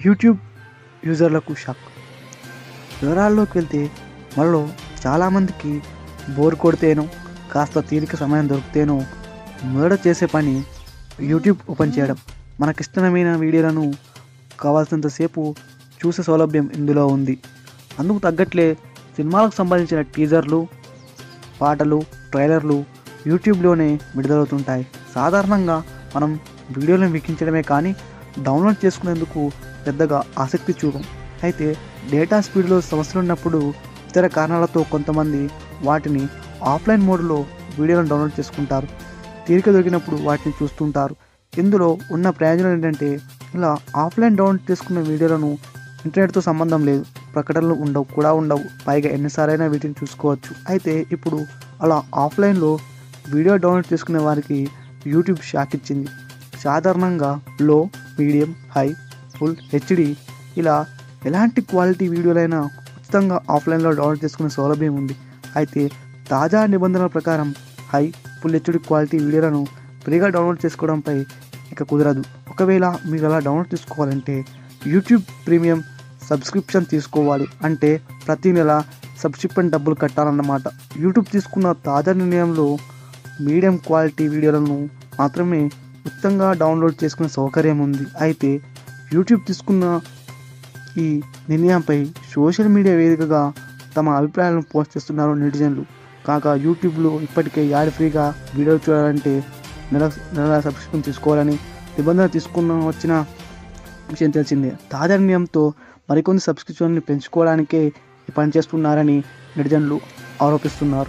YouTube యూజర్లకు shock వివరాల్లోకి వెళ్తే మనలో చాలామందికి బోర్ కొడితేనో కాస్త తీరిక సమయం దొరికితేనో మొదట చేసే పని యూట్యూబ్ ఓపెన్ చేయడం మనకిష్టమైన వీడియోలను కావాల్సినంతసేపు చూసే సౌలభ్యం ఇందులో ఉంది అందుకు తగ్గట్లే సినిమాలకు సంబంధించిన టీజర్లు పాటలు ట్రైలర్లు యూట్యూబ్లోనే విడుదలవుతుంటాయి సాధారణంగా మనం వీడియోలను వీక్షించడమే కానీ డౌన్లోడ్ చేసుకునేందుకు పెద్దగా ఆసక్తి చూపం అయితే డేటా స్పీడ్లో సమస్యలు ఉన్నప్పుడు ఇతర కారణాలతో కొంతమంది వాటిని ఆఫ్లైన్ మోడ్లో వీడియోలను డౌన్లోడ్ చేసుకుంటారు తీరిక దొరికినప్పుడు వాటిని చూస్తుంటారు ఇందులో ఉన్న ప్రయోజనం ఏంటంటే ఇలా ఆఫ్లైన్ డౌన్లోడ్ చేసుకున్న వీడియోలను ఇంటర్నెట్తో సంబంధం లేదు ప్రకటనలు ఉండవు కూడా ఉండవు పైగా ఎన్నిసార్లైనా వీటిని చూసుకోవచ్చు అయితే ఇప్పుడు అలా ఆఫ్లైన్లో వీడియో డౌన్లోడ్ చేసుకునే వారికి యూట్యూబ్ షాక్ ఇచ్చింది సాధారణంగా లో మీడియం హై ఫుల్ హెచ్డి ఇలా ఎలాంటి క్వాలిటీ వీడియోలైనా ఉచితంగా ఆఫ్లైన్లో డౌన్లోడ్ చేసుకునే సౌలభ్యం ఉంది అయితే తాజా నిబంధనల ప్రకారం హై ఫుల్ హెచ్డి క్వాలిటీ వీడియోలను ఫ్రీగా డౌన్లోడ్ చేసుకోవడంపై ఇక కుదరదు ఒకవేళ మీరు అలా డౌన్లోడ్ చేసుకోవాలంటే యూట్యూబ్ ప్రీమియం సబ్స్క్రిప్షన్ తీసుకోవాలి అంటే ప్రతి నెల సబ్స్క్రిప్షన్ డబ్బులు కట్టాలన్నమాట యూట్యూబ్ తీసుకున్న తాజా నిర్ణయంలో మీడియం క్వాలిటీ వీడియోలను మాత్రమే ఉచితంగా డౌన్లోడ్ చేసుకునే సౌకర్యం ఉంది అయితే యూట్యూబ్ తీసుకున్న ఈ నిర్ణయంపై సోషల్ మీడియా వేదికగా తమ అభిప్రాయాలను పోస్ట్ చేస్తున్నారు నెటిజన్లు కాగా యూట్యూబ్లో ఇప్పటికే యాడ్ ఫ్రీగా వీడియో చూడాలంటే నెల నెల సబ్స్క్రిప్షన్ తీసుకోవాలని నిబంధన తీసుకున్న వచ్చిన విషయం తెలిసిందే తాజా నిర్ణయంతో మరికొన్ని సబ్స్క్రిప్షన్ని పెంచుకోవడానికే ఈ పని చేస్తున్నారని నెటిజన్లు ఆరోపిస్తున్నారు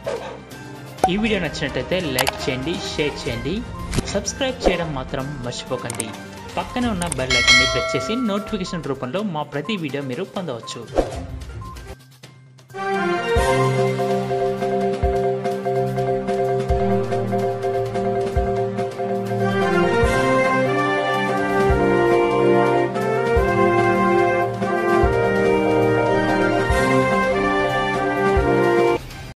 ఈ వీడియో నచ్చినట్టయితే లైక్ చేయండి షేర్ చేయండి సబ్స్క్రైబ్ చేయడం మాత్రం మర్చిపోకండి పక్కనే ఉన్న బెల్ ఐకాన్ని ప్రెస్ చేసి నోటిఫికేషన్ రూపంలో మా ప్రతి వీడియో మీరు పొందవచ్చు